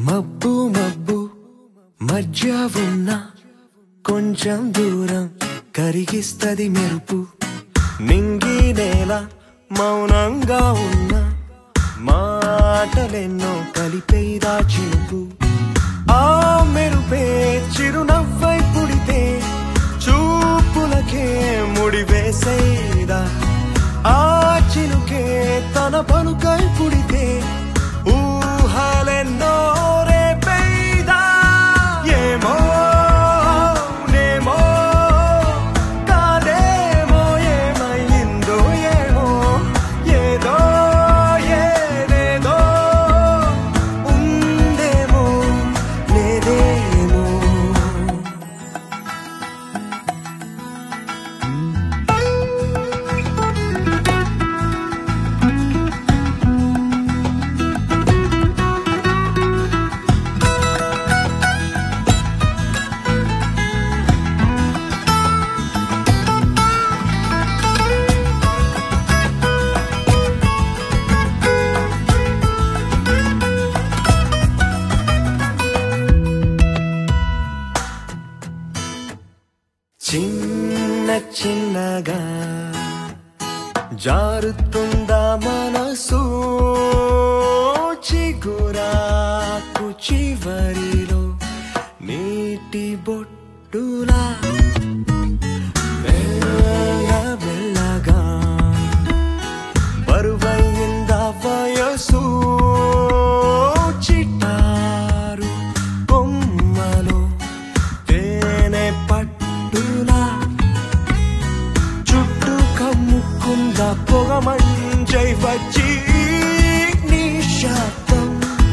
మబ్బు మబ్బు మధ్య ఉన్న కొంచెం దూరం కరిగిస్తది మెరుపు నింగి నేల మౌనంగా ఉన్న మాటలెన్నో కలిపేదా చినుకు ఆ మెరుపే చిరునవ్వై పుడితే చూపులకే ముడివేసేదా ఆ చినుకే తన పలుకై పుడితే ఊహలెన్నో రేపేదా ఏమో నేమో కాదేమో ఏమైందో ఏమో ఏదో ఏదేదో ఉందేమో లేదేమో చిన్న చిన్నగా జారుతుందా మనసు చిగురాకు చివరిలో నీటి బొట్టులా మెల్ల మెల్లగా బరువైందా వయసు చిటారు కొమ్మలో తేనె పట్టులా చుట్టూ కమ్ముకుంద పొగ మంచై వచ్చి నిశ్శబ్దం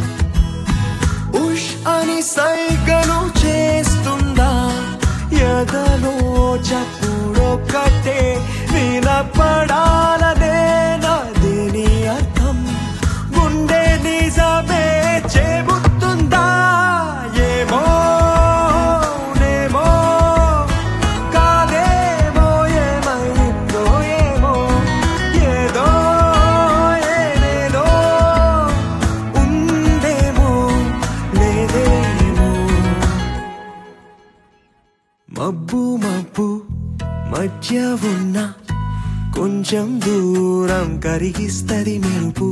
ఉష్ అని సైగను చేస్తుందా ఎదలో చప్పుడొక్కటే వినపడాలనే నాదేని అర్థం గుండె నిజమే చెబుతుందా ఏమో నేమో కాదేమో ఏమైందో ఏమో ఏదో ఏదేదో ఉందేమో లేదేమో మబ్బు మబ్బు మధ్య ఉన్న కొంచెం దూరం కరిగిస్తది మెరుపు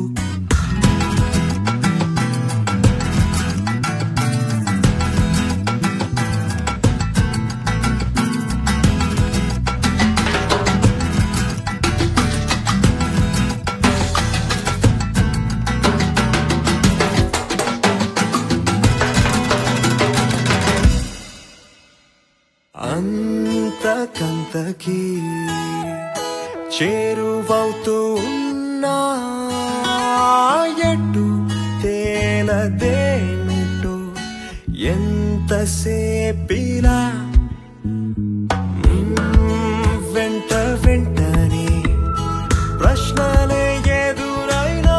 అంతకంతకి చేరువవుతూ ఉన్నా ఎటు తేలదేమిటో ఎంతసేపిలా మ్మ్, వెంట వెంటనే ప్రశ్నలే ఎదురైనా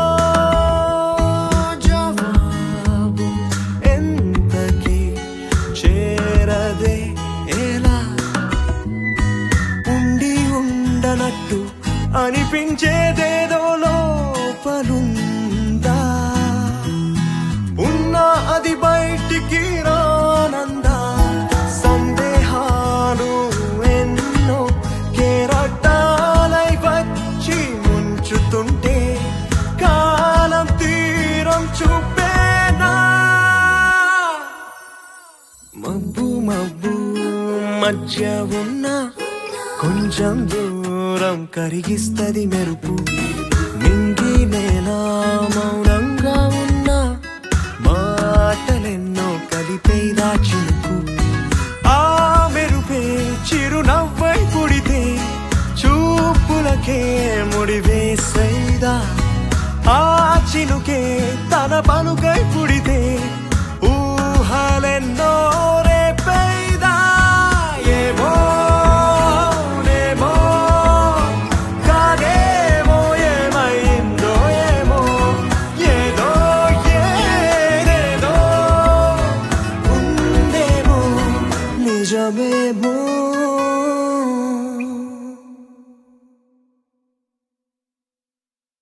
జవాబు ఎంతకి చేరదే ఎలా ఉండి ఉండనట్టు అనిపించేదేదో లోపలుందా ఉన్నా అది బయటికి రానందా సందేహాలు ఎన్నో కేరటాలై వచ్చి ముంచుతుంటే కాలం తీరం చూపేనా మబ్బు మబ్బు మధ్య ఉన్న కొంచెం దూరం కరిగిస్తది మెరుపు నింగి నేల మౌనంగా ఉన్న మాటలెన్నో కలిపేదా చినుకు ఆ మెరుపే చిరునవ్వై పుడితే చూపులకే ముడివేసేదా ఆ చినుకే తన పలుకై పుడితే ఊహలెన్నో